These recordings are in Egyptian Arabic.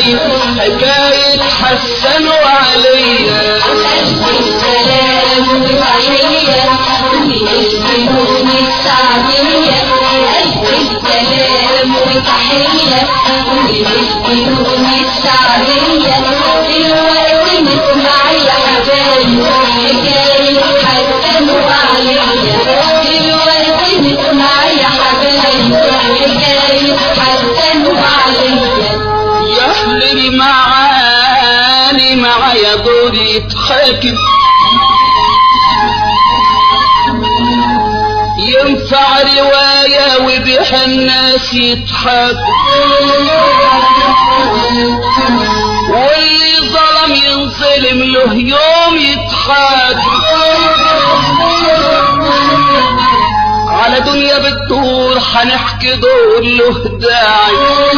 حكاية حكاية حسن وعليا السلام وتحية من الجنون السعدية ألف السلام وتحية من الجنون السعدية دلوقتي نسمع يا حبايب حكاية حسن وعليا دلوقتي نسمع يا حبايب حكاية حسن وعليا يا أهل المعاني معايا دور يتحاكم ينفع رواية وبها الناس يضحكوا واللي ظلم ينظلم له يوم يضحك على دنيا بتدور هنحكي دور له داعي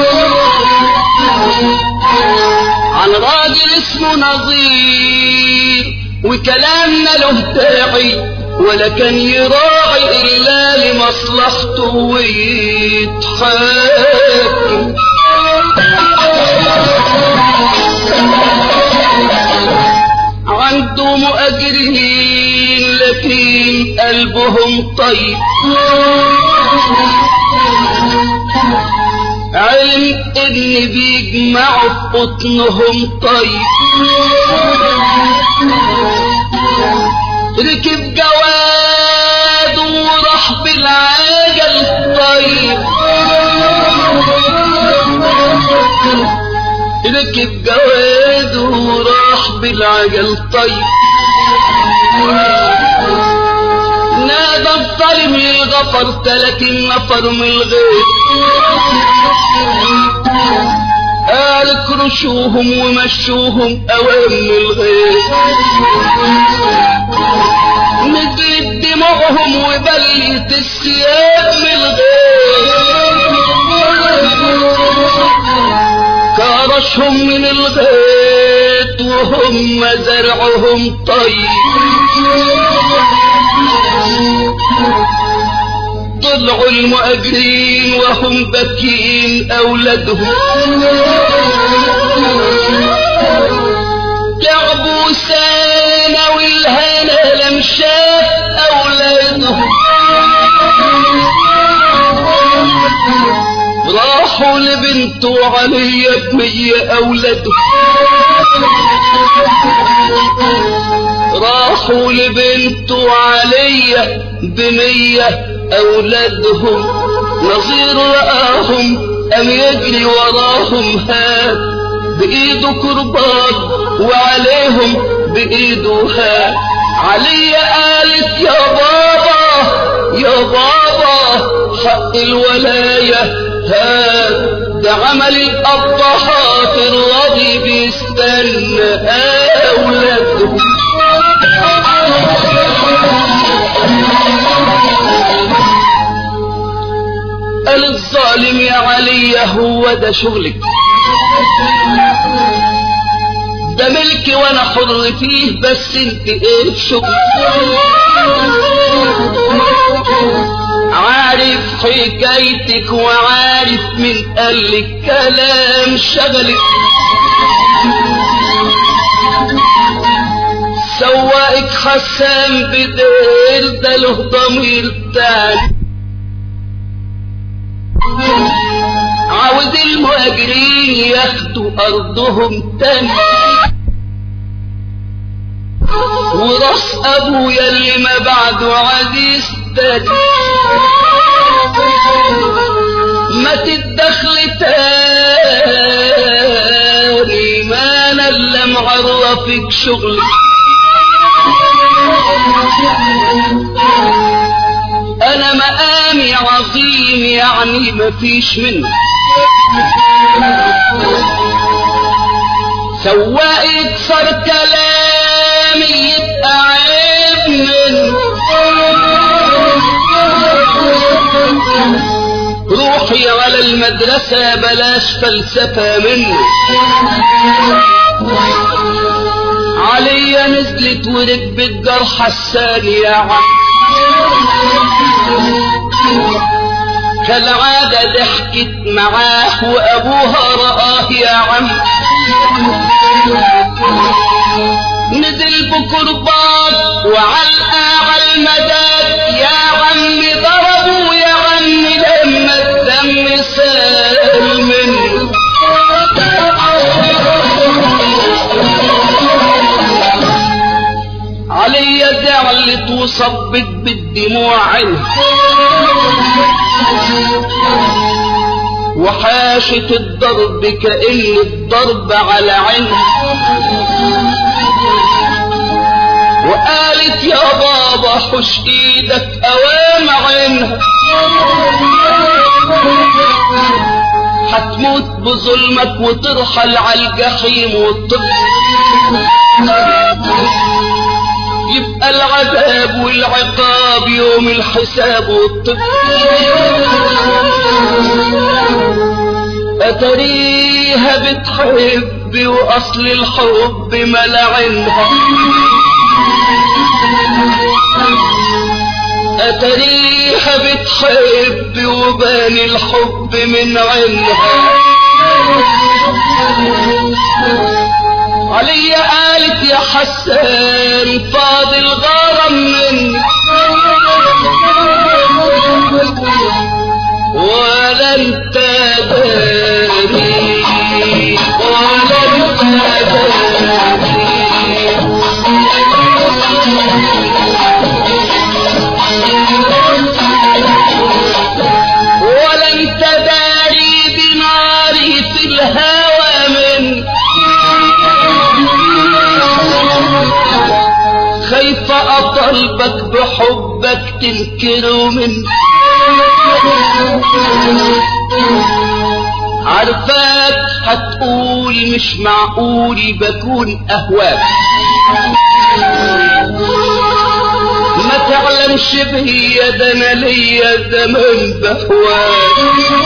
عن راجل اسمه نظير وكلامنا له داعي ولا كان يراعي إلا لمصلحته ويتحاكم عنده مؤجرين لكن قلبهم طيب علم ان بيجمعوا في بطنهم طيب ركب جواد وراح بالعجل طيب ركب جواد وراح بالعجل طيب نادى الظالم للغفر تلاتين نفر من الغير قال اكرشوهم ومشوهم اوام الغير نزلت دموعهم وبلت الثياب من الغير كرشهم من الغيط وهم زرعهم طيب طلعوا المؤجرين وهم بكين أولادهم لعبوا سنة والهنا لم شاف أولادهم راحوا لبنته عليا بمية أولادهم راحوا لبنته عليا بمية أولادهم نظير رآهم أم يجري وراهم هات بإيده كرباج وعليهم بإيده هات علي قالت يا بابا يا بابا حق الولاية هات ده عمل الأبهات الراضي بيستنى أولادهم قال الظالم يا علي هو ده شغلك ده ملكي وانا حر فيه بس انت ايه شغل عارف حكايتك وعارف من قال لك كلام شغلك سواقك حسام بدير ده له ضمير تاني عاوز المهاجرين ياخدوا ارضهم تاني وراس ابويا اللي ما بعده عزيز تاني ما تتدخل تاني ما انا اللي معرفك شغلي انا مقامي عظيم يعني مفيش منه سواق يكسر كلامي يبقى عيب منه روحي على المدرسة بلاش فلسفة منه عليا نزلت وركبت جرح الثاني يا عم كالعادة ضحكت معاه وابوها رآه يا عم نزل بكربات وعلقة على المداد يا عم ضربوا يا عم لما الدم سال منه علي زعلت وصبت بالدموع عينها وحاشت الضرب كأن الضرب على عينها وقالت يا بابا حش ايدك اوام عينها هتموت بظلمك وترحل على الجحيم والطفل يبقى العذاب والعقاب يوم الحساب والطفل أتريها بتحب وأصل الحب ملعنها أتريها بتحب وبان الحب من عينها علي قالت يا حسان فاضل غرام مني ولا انت داري ولا انت داري ولا انت داري بناري في الهوى من خايفة أطلبك بحبك تنكره من عارفاك هتقول مش معقول بكون أهواك ما تعلمش بيا ده انا ليا زمان بهواك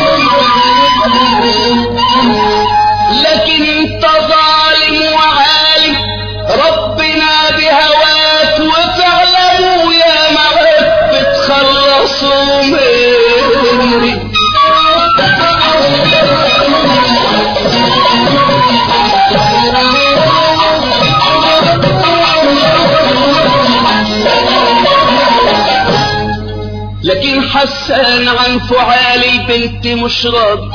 لكن انت ظالم وعالم ربنا بهواك وفعله يا معب بتخلصوا مني لكن حسان عن فعال البنت مش راضي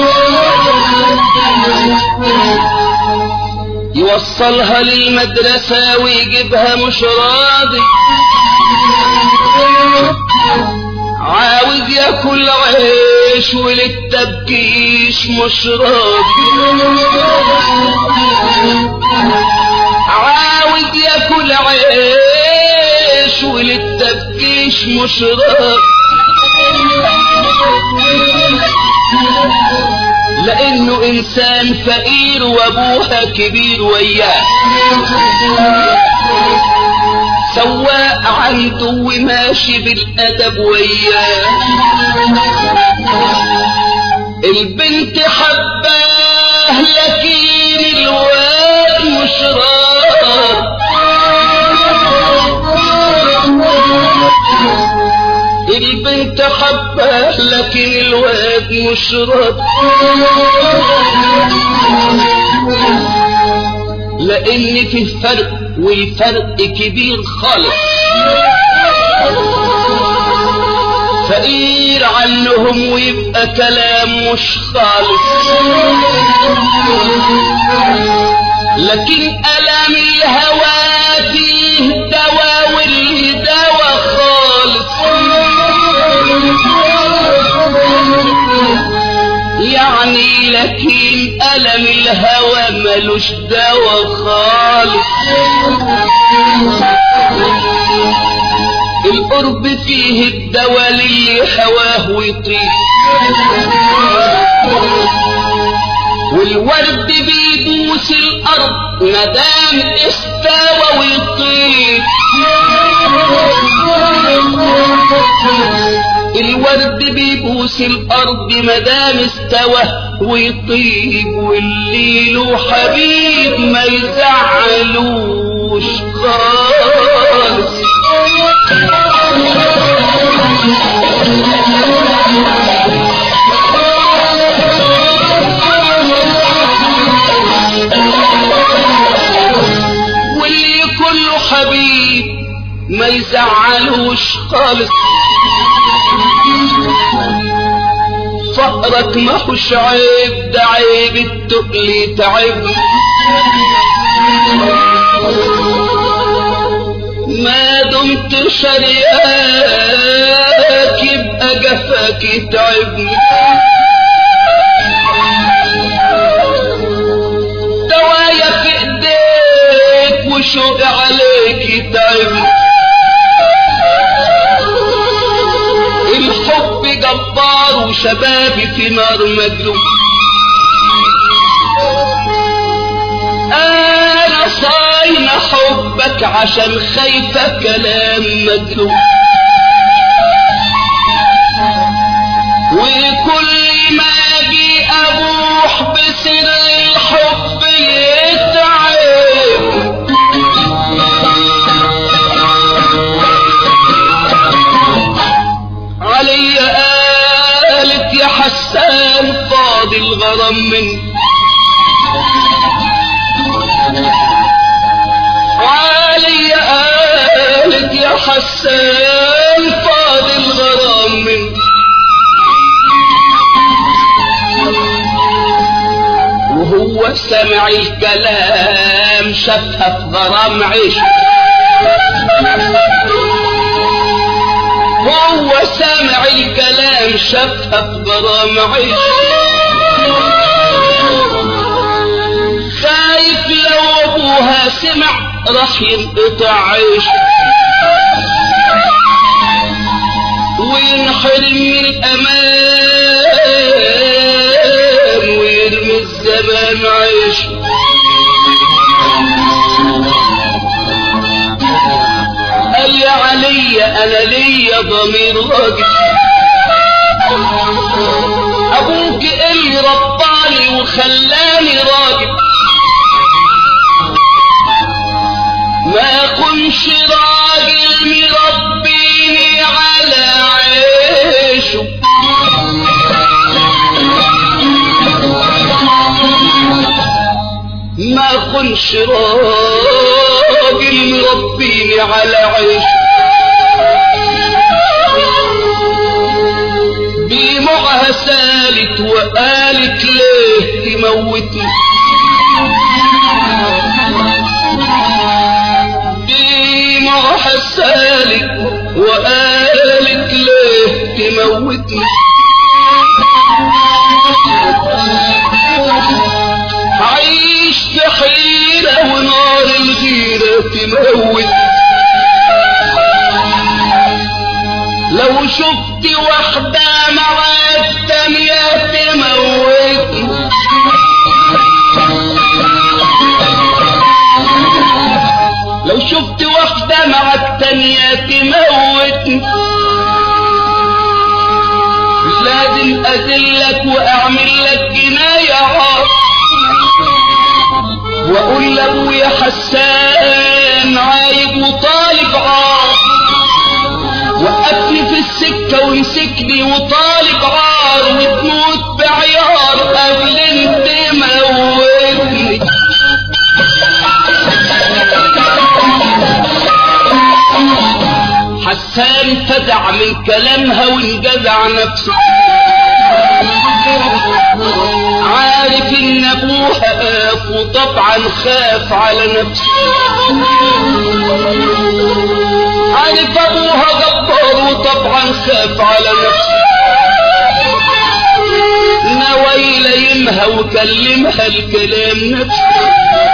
يوصلها للمدرسة ويجيبها مش راضي عاوز ياكل عيش وللتبكيش مش راضي عاوز ياكل عيش وللتبكيش مش راضي لانه انسان فقير وابوها كبير وياه سواق عنده وماشي بالادب وياه البنت حباه لكن الواد مش راضي البنت حباه لكن الواد مش راضي لان في فرق والفرق كبير خالص فقير عنهم ويبقى كلام مش خالص لكن ألم الهوى فيه دواء والدواء خالص يعني لكن ألم الهوى ملوش دواء خالص القرب فيه الدواء اللي هواه ويطير والورد بيبوس الارض مدام استوى ويطير الورد بيبوس الارض مدام استوى ويطيب واللي له حبيب ما يزعلوش خالص يزعلوش خالص فقرك ما هوش عيب ده عيب التقل تعب ما دمت شرياك يبقى جفاك يتعبني دوايا في ايديك وشوق عليك يتعبني الحب جبار وشبابي في نار مجنون انا صاينة حبك عشان خايفة كلام مجنون وكل ما اجي ابوح بسر الحب يتعب علي قالت يا حسان فاضي الغرام مني علي قالت يا حسان فاضي الغرام مني وهو سمع الكلام شافها في غرام عيش هو سامع الكلام شافها في غرام عيش خايف لو ابوها سمع راح ينقطع عيش وينحرم من الامان ويرمي الزمان عيش قال يا علي انا ليا ضمير راجل ابوك اللي رباني وخلاني راجل ما كنش راجل مربيني على عيشه ما كنش راجل مربيني على عيشه دموعها سالت وقالت ليه تموتني دموعها سالت وقالت ليه تموتني عيش في حيرة ونار الغيرة تموت لو شفت واحدة معاك تانية تموتني لو شفت واحدة معاك تانية تموتني مش لازم أذلك وأعمل لك جناية عار وأقول لأبويا حسان عايب وطالب عار وقفني في السكة وامسكني وطالب عار وتموت بعيار قبل انت موتني حسان فزع من كلامها وانجزع نفسه عارف ان ابوها قاف وطبعا خاف على نفسه عارف ابوها جبار وطبعا خاف على نفسه نوى يليمها وكلمها الكلام نفسه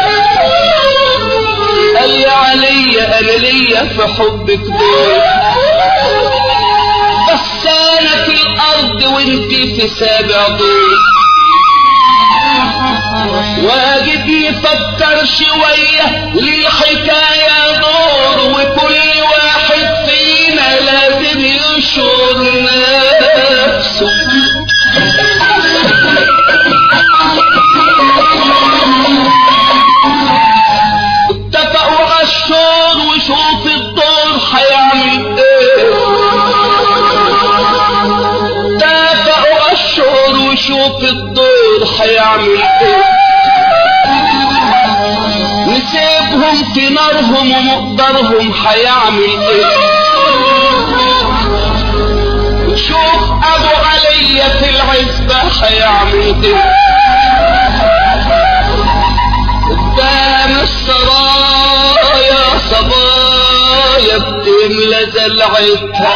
قال لي علي انا ليا في حبك دور بس انا في الارض وانت في سابع دور واجب يفكر شوية للحكاية دور وكل واحد فينا لازم يشعر نفسه اتفقوا على الشور وشوف الدور هيعمل ايه اتفقوا على الشور وشوف الدور هيعمل ايه يسيبهم في نارهم ومقدرهم هيعمل ايه شوف ابو علي في العزبة هيعمل ايه قدام السرايا صبايا بتملى دلعتها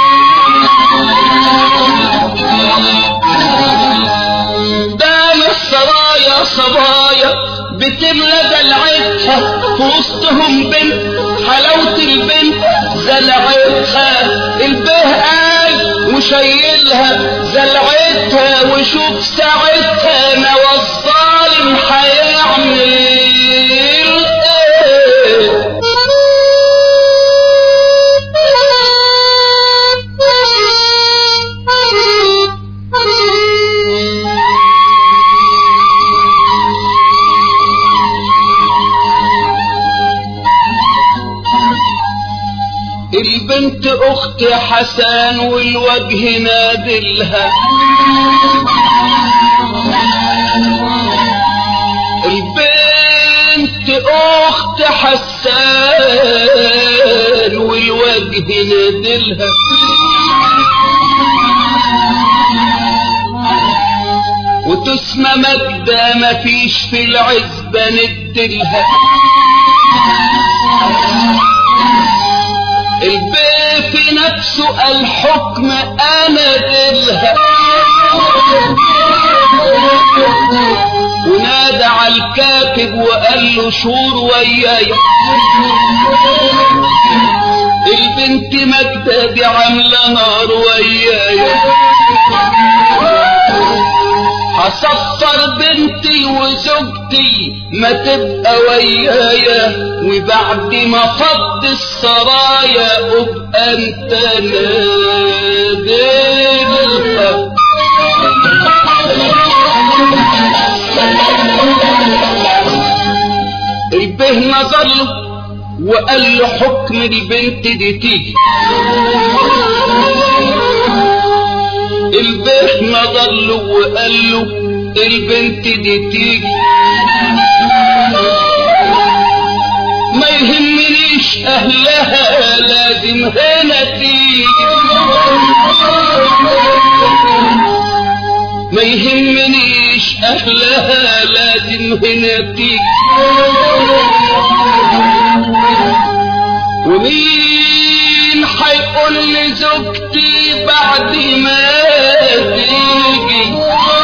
قدام السرايا صبايا بتملى دلعتها في وسطهم بنت حلاوة البنت زلعتها البه قال وشيلها زلعتها وشوف ساعتها نوى الظالم هيعمل ايه البنت اخت حسن والوجه نادلها البنت اخت حسان والوجه نادلها وتسمى مجدة مفيش في العزبة ندلها البيت نفسه الحكم انا دلها ونادى على الكاتب وقال له شور وياي البنت مجدة دي عاملة نار وياي هصفر بنتي وزوجتي ما تبقى ويايا وبعد ما فض السرايا ابقى انت نادلها البه نظر له وقال له حكم البنت دي تيجي البه نظر له وقال له البنت دي تيجي ما يهمنيش اهلها لازم هنا تيجي ما يهمنيش اهلها لازم هنا تيجي ومين حيقول لزوجتي بعد ما تيجي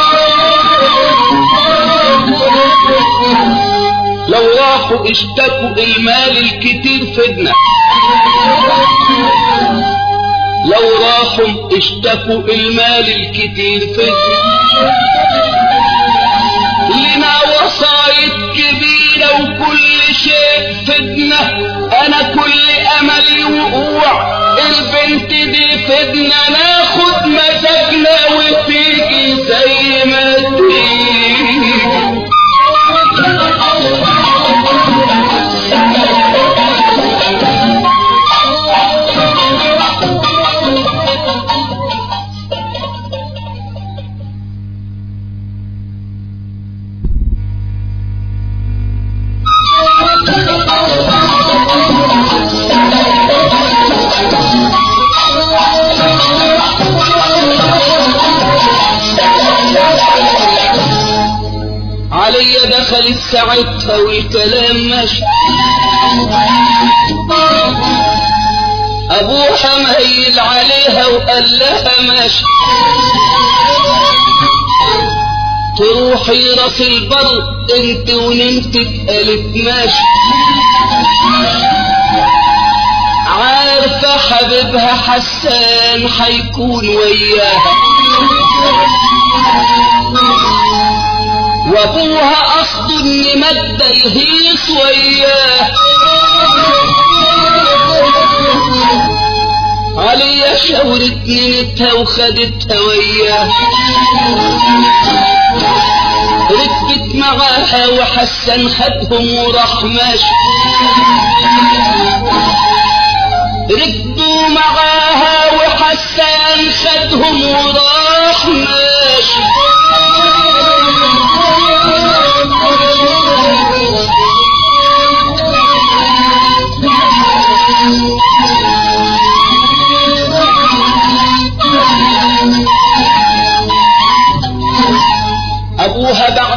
لو راحوا اشتكوا المال الكتير فدنا لو راحوا اشتكوا المال الكتير فدنا لنا وصايد كبيرة وكل شيء فدنا انا كل املي وقوع البنت دي فدنا ناخد مزاجنا وتيجي زي ما تيجي علي دخلت ساعتها والكلام ماشي ابوها مهيل عليها وقال لها ماشي تروحي راس البر انت ونمتك قالت ماشي عارفة حبيبها حسان حيكون وياها وابوها قصده ان مادة يهيص وياه عليا شاورت نينتها وخدتها وياه ركبت معاها وحسن خدهم وراح ماشي ركبوا معاها وحسن خدهم وراح ماشي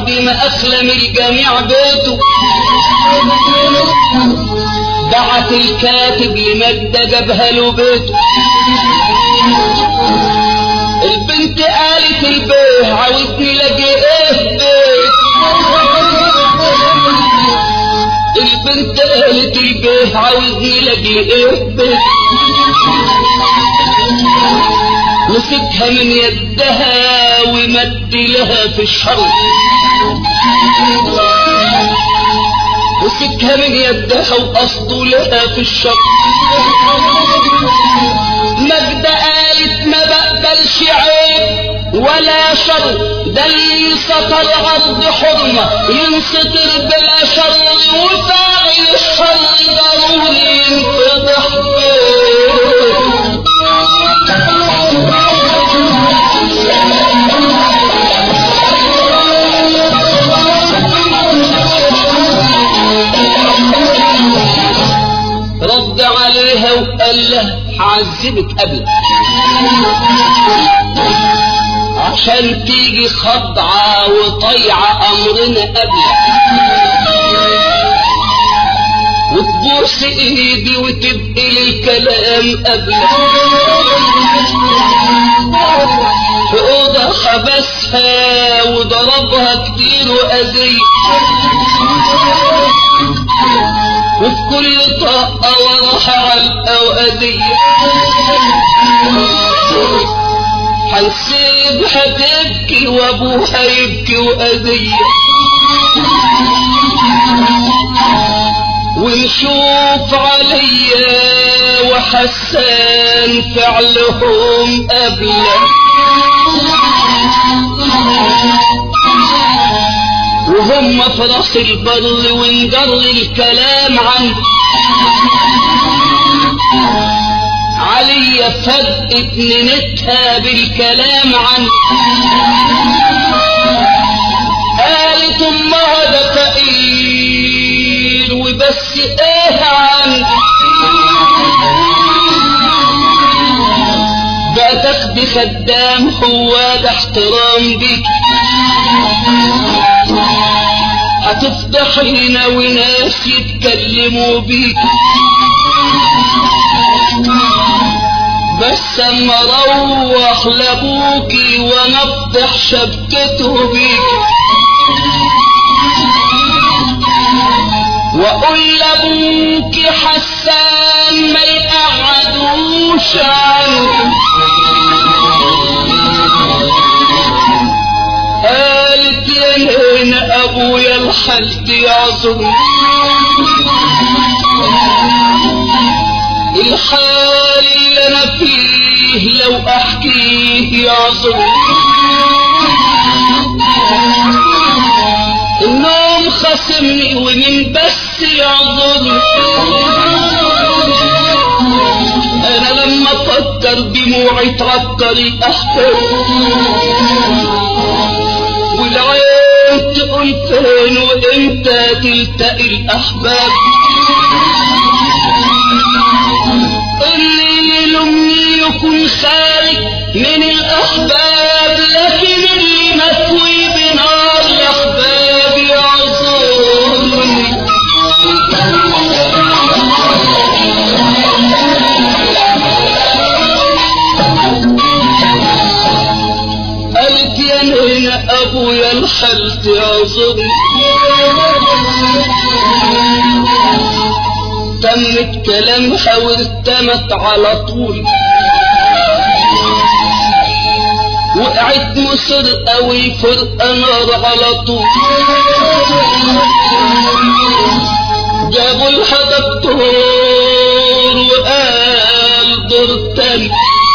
بعد ما أسلم الجميع بيته بعت الكاتب لمجدة جابها له بيته البنت قالت البيه عاوزني لاجي ايه بيت البنت قالت البيه عاوزني لاجي ايه بيت مسكها من يدها ومد لها في الشر مسكها من يدها وقصده لها في الشر مجدة قالت ما بقبلش عيب ولا شر ده اللي سطر عبد حرمة ينسطر بلا شر وفاعل الشر ضروري ينفضح رد عليها وقال لها هعذبك قبل عشان تيجي خضعة وطيعة أمرنا قبل وتبوس ايدي وتبقي الكلام قبل في أوضة حبسها وضربها كتير وأذية وفي كل طاقة وراها علقة وأذية هنسيبها تبكي وأبوها يبكي وأذية ونشوف عليا وحسان فعلهم قبله وهم في راس البر ونجر الكلام عن علي فجأة ننتها بالكلام عن قالت امها ده فقير وبس ايه عن بقى تاخدي خدام هو ده احترام بيك هتفضحينا وناس يتكلموا بيك بس اما اروح لابوكي ونفضح شبكته بيك واقول لابوكي حسان ما يقعدوش عنك قالت يا هنا ابويا الحالتي يعذر الحال اللي انا فيه لو احكيه يعذر النوم خصمني ومن بس يعذر انا لما افكر دموعي تعطر احكي والعين تقول فين وامتى تلتقي الاحباب اللي يلومني يكون خارج من الاحباب لكن اللي مكوي بنار الاحباب يعذرني قالت يا هنا ابويا الحلت يعذرني تمت كلامها وارتمت على طول وقعت مسرقة والفرقة نار على طول جابوا لها دكتور وقال دور تاني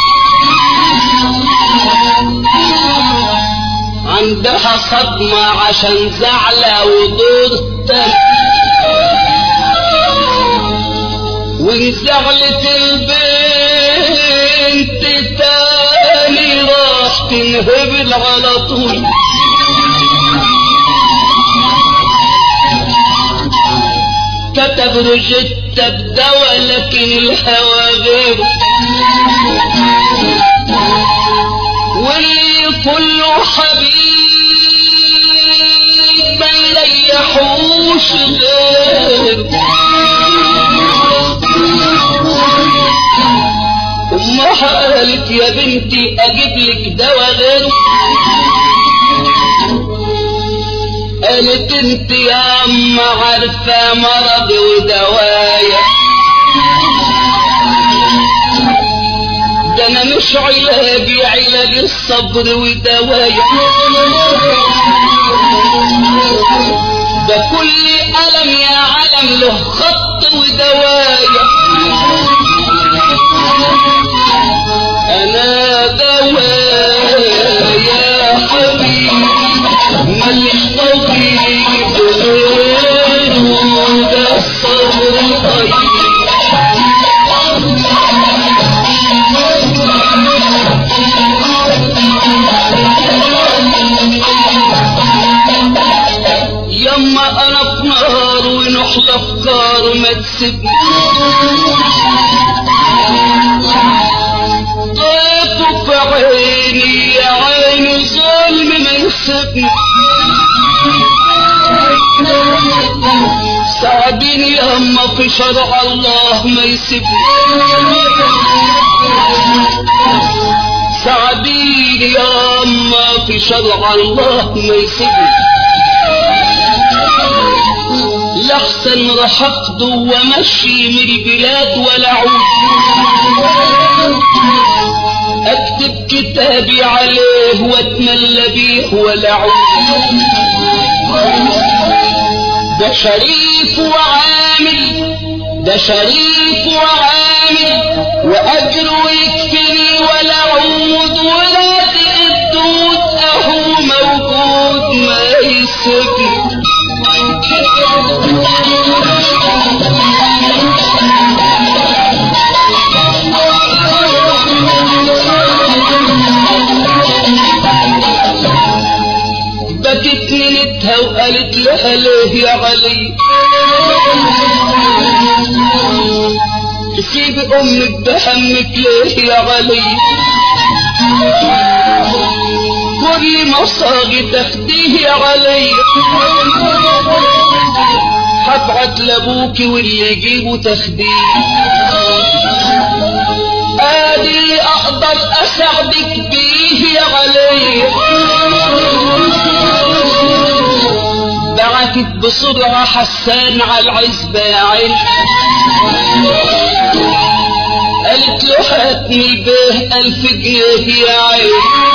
عندها صدمة عشان زعلة ودور تاني وانزعلت البنت تاني راح تنهبل على طول كتب روجيتا بدواء لكن الهوى غير واللي كله حبيب قالت يا بنتي اجيب لك دواء غيره قالت انت يا اما عارفه مرضي ودوايا ده انا مش علاجي علاج الصبر ودوايا ده كل ألم يا علم له خط ودوايا أنا دوايا يا حبيبي ماليش طبيب غيره ده الصبر طيب يما انا في نار ونحل افكار ما تسيبني طيب في عيني يا عيني ظلم ما يسيبني ساعديني يما في شرع الله ما يسيبني ساعديني يما في شرع الله ما يسيبني لحسن راح اخده وامشي من البلاد ولا اعود اكتب كتابي عليه واتملى بيه ولا اعود ده شريف وعامل ده شريف وعامل واجره يكفيني ولا عود ولا الدود اهو موجود ما يسكت بكت نيتها وقالت لها ليه يا علي تسيب امك بهمك ليه يا علي كل مصاغي تاخديه يا علي هبعت لابوك واللي يجيبه تاخديه ادي اللي اقدر اساعدك بيه يا علي بعتت بسرعة حسان على العزبة يا عين قالت له هاتني به ألف جنيه يا عين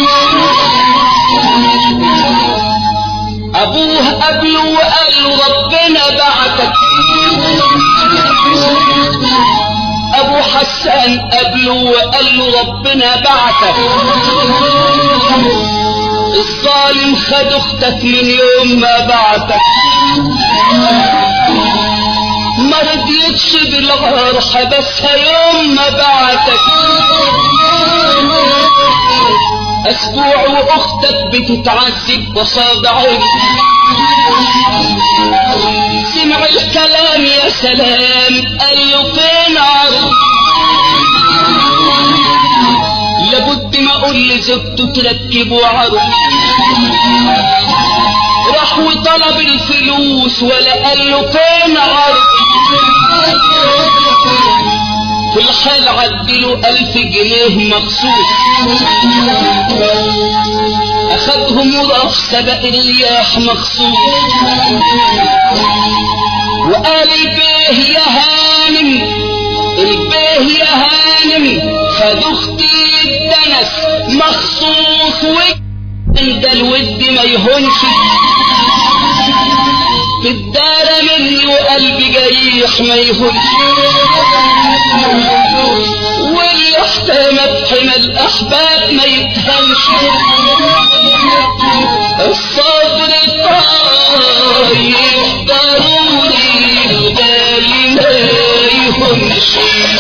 أبوه قبله وقال له ربنا بعتك أبو حسان قبله وقال له ربنا بعتك الظالم خد اختك من يوم ما بعتك ما رضيتش بالغار حبسها يوم ما بعتك اسبوع واختك بتتعذب قصاد عيني سمع الكلام يا سلام قال له فين عرض لابد ما اقول لزوجته تركبه عرض راح وطلب الفلوس ولا قال له فين عرض في الحال عدله ألف جنيه مخصوص أخذهم وراح سبق الرياح مخصوص وقال البيه يا هانم البيه يا هانم خد اختي الدنس مخصوص وعند الود ما يهونش في الدار مني وقلبي جريح ما يهونش واللي احتمى بحمى الاحباب ما يتهمش الصبر طايح ضروري الغالي ما يهونش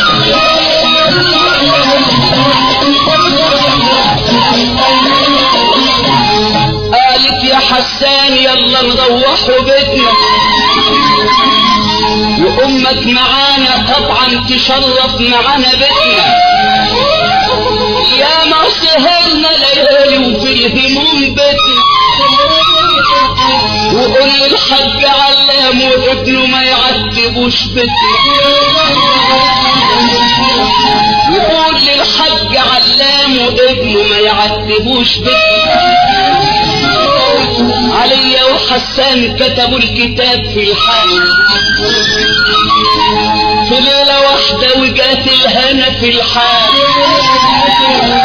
قالت يا حسان يلا نروحوا بيتنا وامك معانا طبعا تشرف معانا بيتنا يا ما سهرنا ليالي وفي الهموم بيتنا يقول للحاج علام وابنه ما يعتبوش بيتي يقول للحاج علام وابنه ما يعتبوش بيتي علي وحسان كتبوا الكتاب في الحال في ليلة واحدة وجات الهنا في الحال